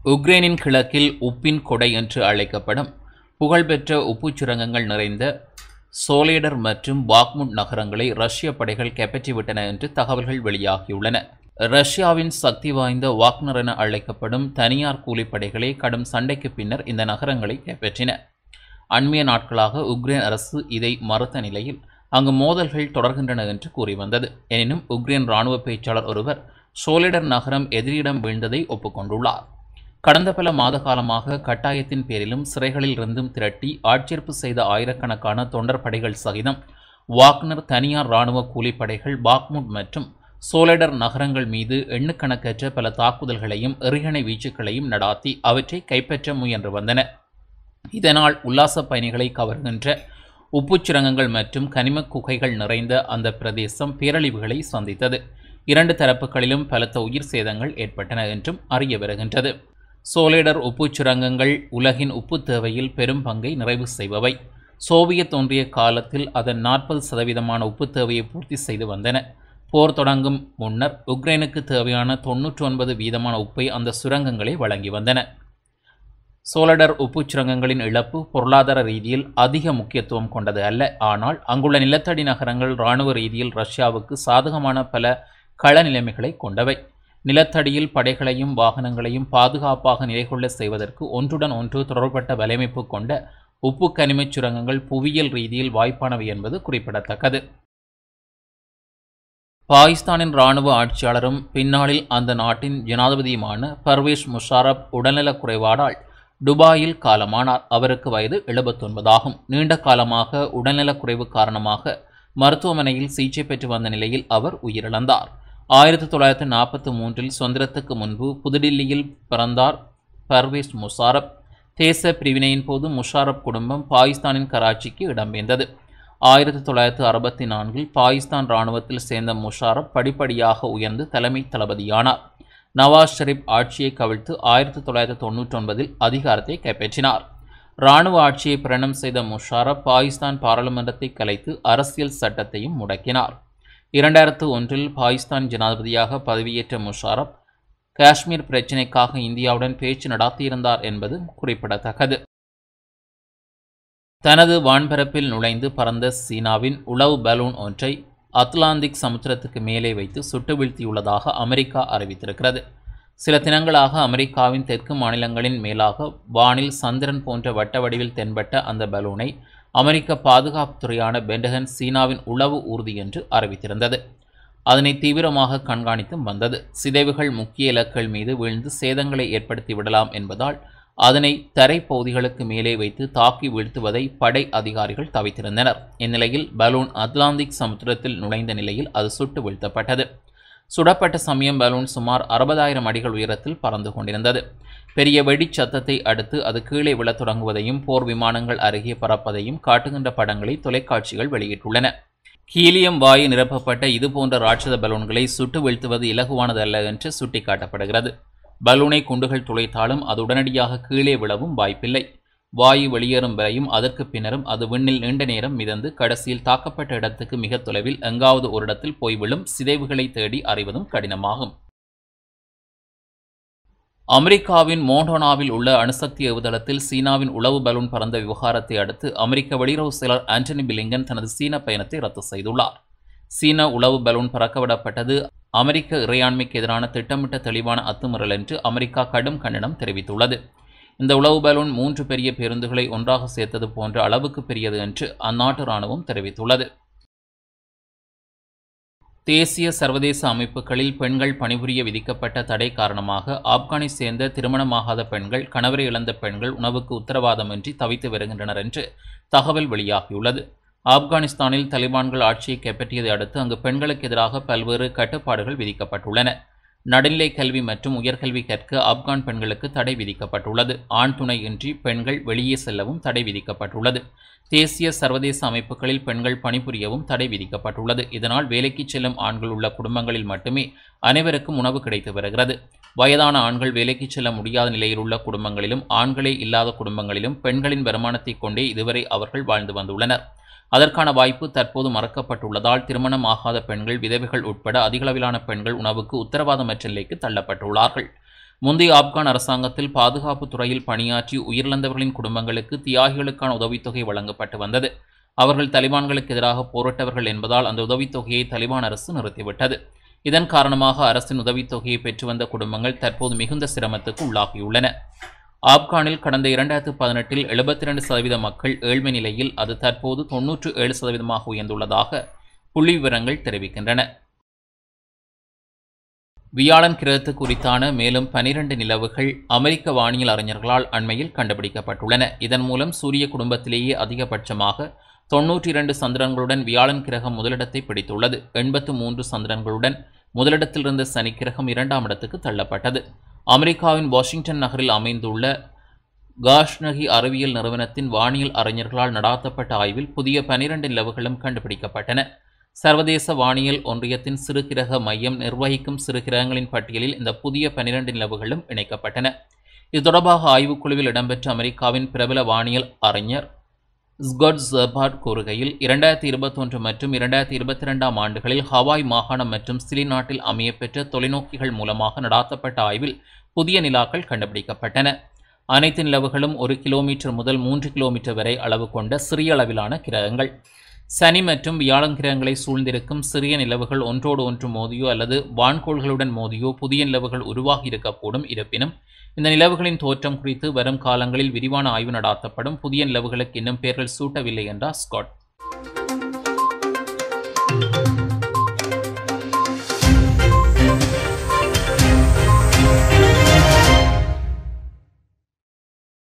உக்ரைனின் கிழக்கில் உப்பின் கொடை என்று அழைக்கப்படும் புகழ்பெற்ற உப்புச் சுரங்கங்கள் நிறைந்த சோலேடர் மற்றும் பாக்முட் நகரங்களை ரஷ்ய படைகள் கைப்பற்றிவிட்டன என்று தகவல்கள் வெளியாகியுள்ளன ரஷ்யாவின் சக்தி வாய்ந்த வாக்னர் என அழைக்கப்படும் தனியார் கூலிப்படைகளே கடும் சண்டைக்கு பின்னர் இந்த நகரங்களை கைப்பற்றின அண்மைய நாட்களாக உக்ரைன் அரசு இதை மறுத்த நிலையில் அங்கு மோதல்கள் தொடர்கின்றன என்று கூறி வந்தது எனினும் உக்ரைன் இராணுவ பேச்சாளர் ஒருவர் சோலிடர் நகரம் எதிரியிடம் வீழ்ந்ததை ஒப்புக்கொண்டுள்ளார் கடந்த பல மாத காலமாக கட்டாயத்தின் பேரிலும் சிறைகளில் இருந்தும் திரட்டி ஆட்சேர்ப்பு செய்த ஆயிரக்கணக்கான தொண்டர் படைகள் சகிதம் வாக்னர் தனியார் இராணுவ கூலிப்படைகள் பாக்முட் மற்றும் சோலடர் நகரங்கள் மீது எண்ணுக்கணக்கற்ற பல தாக்குதல்களையும் எறிகணை வீச்சுக்களையும் நடாத்தி அவற்றை கைப்பற்ற முயன்று வந்தன இதனால் உல்லாச பயணிகளை கவர்கின்ற உப்புச் சுரங்கங்கள் மற்றும் கனிம குகைகள் நிறைந்த அந்த பிரதேசம் பேரழிவுகளை சந்தித்தது இரண்டு தரப்புகளிலும் பலத்த உயிர் சேதங்கள் ஏற்பட்டன என்றும் அறிய வருகின்றது சோலேடர் உப்புச் சுரங்கங்கள் உலகின் உப்பு தேவையில் பெரும் பங்கை நிறைவு செய்பவை சோவியத் ஒன்றிய காலத்தில் அதன் நாற்பது சதவீதமான உப்பு தேவையை பூர்த்தி செய்து வந்தன போர் தொடங்கும் முன்னர் உக்ரைனுக்கு தேவையான தொன்னூற்றி ஒன்பது வீதமான உப்பை அந்த சுரங்கங்களே வழங்கி வந்தன சோலடர் உப்புச் சுரங்கங்களின் இழப்பு பொருளாதார ரீதியில் அதிக முக்கியத்துவம் கொண்டது அல்ல ஆனால் அங்குள்ள நிலத்தடி நகரங்கள் இராணுவ ரீதியில் ரஷ்யாவுக்கு சாதகமான பல கள நிலைமைகளை கொண்டவை நிலத்தடியில் படைகளையும் வாகனங்களையும் பாதுகாப்பாக நிலைகொள்ள செய்வதற்கு ஒன்றுடன் ஒன்று தொடர்பட்ட வலையமைப்பு கொண்ட உப்பு கனிமச் சுரங்கங்கள் புவியியல் ரீதியில் வாய்ப்பானவை என்பது குறிப்பிடத்தக்கது பாகிஸ்தானின் இராணுவ ஆட்சியாளரும் பின்னாளில் அந்த நாட்டின் ஜனாதிபதியுமான பர்வேஷ் முஷாரப் உடல்நலக் குறைபாடால் துபாயில் காலமானார் அவருக்கு வயது எழுபத்தொன்பதாகும் நீண்ட காலமாக உடல்நலக்குறைவு காரணமாக மருத்துவமனையில் சிகிச்சை பெற்று வந்த நிலையில் அவர் உயிரிழந்தார் ஆயிரத்தி தொள்ளாயிரத்தி நாற்பத்தி மூன்றில் சுதந்திரத்துக்கு முன்பு புதுடில்லியில் பிறந்தார் பர்வேஸ் முஷாரப் தேச பிரிவினையின் போது முஷாரப் குடும்பம் பாகிஸ்தானின் கராச்சிக்கு இடம்பெயர்ந்தது ஆயிரத்தி தொள்ளாயிரத்தி அறுபத்தி நான்கில் பாகிஸ்தான் இராணுவத்தில் சேர்ந்த முஷாரப் படிப்படியாக உயர்ந்து தலைமை தளபதியானார் நவாஸ் ஷெரீப் ஆட்சியை கவிழ்த்து ஆயிரத்தி தொள்ளாயிரத்தி தொண்ணூற்றி ஒன்பதில் அதிகாரத்தை கைப்பற்றினார் இராணுவ ஆட்சியை பிரணம் செய்த முஷாரப் பாகிஸ்தான் பாராளுமன்றத்தை கலைத்து அரசியல் சட்டத்தையும் முடக்கினார் இரண்டாயிரத்து ஒன்றில் பாகிஸ்தான் ஜனாதிபதியாக பதவியேற்ற முஷாரப் காஷ்மீர் பிரச்சினைக்காக இந்தியாவுடன் பேச்சு நடத்தியிருந்தார் என்பது குறிப்பிடத்தக்கது தனது வான்பரப்பில் நுழைந்து பறந்த சீனாவின் உளவு பலூன் ஒன்றை அத்லாந்திக் சமுத்திரத்துக்கு மேலே வைத்து சுட்டு வீழ்த்தியுள்ளதாக அமெரிக்கா அறிவித்திருக்கிறது சில தினங்களாக அமெரிக்காவின் தெற்கு மாநிலங்களின் மேலாக வானில் சந்திரன் போன்ற வட்ட வடிவில் தென்பட்ட அந்த பலூனை அமெரிக்க பாதுகாப்புத்துறையான பென்டகன் சீனாவின் உளவு ஊர்தி என்று அறிவித்திருந்தது அதனை தீவிரமாக கண்காணித்தும் வந்தது சிதைவுகள் முக்கிய இலக்குகள் மீது வீழ்ந்து சேதங்களை ஏற்படுத்தி விடலாம் என்பதால் அதனை தரைப்பகுதிகளுக்கு மேலே வைத்து தாக்கி வீழ்த்துவதை படை அதிகாரிகள் தவித்திருந்தனர் இந்நிலையில் பலூன் அட்லாந்திக் சமுத்திரத்தில் நுழைந்த நிலையில் அது சுட்டு வீழ்த்தப்பட்டது சுடப்பட்ட சமயம் பலூன் சுமார் அறுபதாயிரம் அடிகள் உயரத்தில் பறந்து கொண்டிருந்தது பெரிய வெடிச் சத்தத்தை அடுத்து அது கீழே விழத் தொடங்குவதையும் போர் விமானங்கள் அருகே பறப்பதையும் காட்டுகின்ற படங்களை தொலைக்காட்சிகள் வெளியிட்டுள்ளன ஹீலியம் வாயு நிரப்பப்பட்ட இதுபோன்ற ராட்சத பலூன்களை சுட்டு வீழ்த்துவது இலகுவானதல்ல என்று சுட்டிக்காட்டப்படுகிறது பலூனை குண்டுகள் துளைத்தாலும் அது உடனடியாக கீழே விழவும் வாய்ப்பில்லை வாயு வெளியேறும் வரையும் அதற்கு பின்னரும் அது விண்ணில் நீண்ட நேரம் மிதந்து கடைசியில் தாக்கப்பட்ட இடத்துக்கு மிக தொலைவில் எங்காவது ஒரு இடத்தில் போய் விழும் சிதைவுகளை தேடி அறிவதும் கடினமாகும் அமெரிக்காவின் மோண்டோனாவில் உள்ள அணுசக்தி ஏவுதளத்தில் சீனாவின் உளவு பலூன் பறந்த விவகாரத்தை அடுத்து அமெரிக்க வெளியுறவு செயலர் ஆண்டனி பிலிங்கன் தனது சீன பயணத்தை ரத்து செய்துள்ளார் சீன உளவு பலூன் பறக்கவிடப்பட்டது அமெரிக்க இறையாண்மைக்கு எதிரான திட்டமிட்ட தெளிவான அத்துமீறல் என்று அமெரிக்கா கடும் கண்டனம் தெரிவித்துள்ளது இந்த உளவு பலூன் மூன்று பெரிய பேருந்துகளை ஒன்றாக சேர்த்தது போன்ற அளவுக்கு பெரியது என்று அந்நாட்டு இராணுவம் தெரிவித்துள்ளது தேசிய சர்வதேச அமைப்புகளில் பெண்கள் பணிபுரிய விதிக்கப்பட்ட தடை காரணமாக ஆப்கானை சேர்ந்த திருமணமாகாத பெண்கள் கணவரை இழந்த பெண்கள் உணவுக்கு உத்தரவாதமின்றி தவித்து வருகின்றனர் என்று தகவல் வெளியாகியுள்ளது ஆப்கானிஸ்தானில் தலிபான்கள் ஆட்சியை கைப்பற்றியதை அடுத்து அங்கு பெண்களுக்கு எதிராக பல்வேறு கட்டுப்பாடுகள் விதிக்கப்பட்டுள்ளன நடுநிலை கல்வி மற்றும் உயர்கல்வி கற்க ஆப்கான் பெண்களுக்கு தடை விதிக்கப்பட்டுள்ளது ஆண் துணை இன்றி பெண்கள் வெளியே செல்லவும் தடை விதிக்கப்பட்டுள்ளது தேசிய சர்வதேச அமைப்புகளில் பெண்கள் பணிபுரியவும் தடை விதிக்கப்பட்டுள்ளது இதனால் வேலைக்கு செல்லும் ஆண்கள் உள்ள குடும்பங்களில் மட்டுமே அனைவருக்கும் உணவு கிடைத்து வருகிறது வயதான ஆண்கள் வேலைக்கு செல்ல முடியாத நிலையில் உள்ள குடும்பங்களிலும் ஆண்களே இல்லாத குடும்பங்களிலும் பெண்களின் வருமானத்தை கொண்டே இதுவரை அவர்கள் வாழ்ந்து வந்துள்ளனர் அதற்கான வாய்ப்பு தற்போது மறக்கப்பட்டுள்ளதால் திருமணம் ஆகாத பெண்கள் விதவைகள் உட்பட அதிகளவிலான பெண்கள் உணவுக்கு உத்தரவாதமற்ற நிலைக்கு தள்ளப்பட்டுள்ளார்கள் முந்தைய ஆப்கான் அரசாங்கத்தில் பாதுகாப்பு துறையில் பணியாற்றி உயிரிழந்தவர்களின் குடும்பங்களுக்கு தியாகிகளுக்கான உதவித்தொகை வழங்கப்பட்டு வந்தது அவர்கள் தலிபான்களுக்கு எதிராக போரிட்டவர்கள் என்பதால் அந்த உதவித்தொகையை தலிபான் அரசு நிறுத்திவிட்டது இதன் காரணமாக அரசின் உதவித்தொகையை பெற்று வந்த குடும்பங்கள் தற்போது மிகுந்த சிரமத்துக்கு உள்ளாகியுள்ளன ஆப்கானில் கடந்த இரண்டாயிரத்து பதினெட்டில் எழுபத்தி ரெண்டு சதவீத மக்கள் ஏழ்மை நிலையில் அது தற்போது தொன்னூற்று ஏழு சதவீதமாக உயர்ந்துள்ளதாக புள்ளி விவரங்கள் தெரிவிக்கின்றன வியாழன் கிரகத்து குறித்தான மேலும் பனிரெண்டு நிலவுகள் அமெரிக்க வானியல் அறிஞர்களால் அண்மையில் கண்டுபிடிக்கப்பட்டுள்ளன இதன் மூலம் சூரிய குடும்பத்திலேயே அதிகபட்சமாக தொன்னூற்றி இரண்டு சந்திரன்களுடன் வியாழன் கிரகம் முதலிடத்தை பிடித்துள்ளது எண்பத்து மூன்று சந்திரன்களுடன் முதலிடத்திலிருந்த சனி கிரகம் இரண்டாம் இடத்துக்கு தள்ளப்பட்டது அமெரிக்காவின் வாஷிங்டன் நகரில் அமைந்துள்ள காஷ்னகி அறிவியல் நிறுவனத்தின் வானியல் அறிஞர்களால் நடாத்தப்பட்ட ஆய்வில் புதிய பனிரெண்டு நிலவுகளும் கண்டுபிடிக்கப்பட்டன சர்வதேச வானியல் ஒன்றியத்தின் சிறுகிரக மையம் நிர்வகிக்கும் சிறுகிரகங்களின் பட்டியலில் இந்த புதிய பனிரெண்டு நிலவுகளும் இணைக்கப்பட்டன இது தொடர்பாக ஆய்வுக்குழுவில் இடம்பெற்ற அமெரிக்காவின் பிரபல வானியல் அறிஞர் ஸ்கொட் ஜெர்பார்ட் கூறுகையில் இரண்டாயிரத்தி இருபத்தொன்று மற்றும் இரண்டாயிரத்தி இருபத்தி ரெண்டாம் ஆண்டுகளில் ஹவாய் மாகாணம் மற்றும் சிலி நாட்டில் அமையப்பெற்ற தொலைநோக்கிகள் மூலமாக நடாத்தப்பட்ட ஆய்வில் புதிய நிலாக்கள் கண்டுபிடிக்கப்பட்டன அனைத்து நிலவுகளும் ஒரு கிலோமீட்டர் முதல் மூன்று கிலோமீட்டர் வரை அளவு கொண்ட சிறிய அளவிலான கிரகங்கள் சனி மற்றும் வியாழன் கிரகங்களை சூழ்ந்திருக்கும் சிறிய நிலவுகள் ஒன்றோடு ஒன்று மோதியோ அல்லது வான்கோள்களுடன் மோதியோ புதிய நிலவுகள் உருவாகி இருக்கக்கூடும் இருப்பினும் இந்த நிலவுகளின் தோற்றம் குறித்து வரும் காலங்களில் விரிவான ஆய்வு நடாத்தப்படும் புதிய நிலவுகளுக்கு இன்னும் பெயர்கள் சூட்டவில்லை என்றார் ஸ்காட்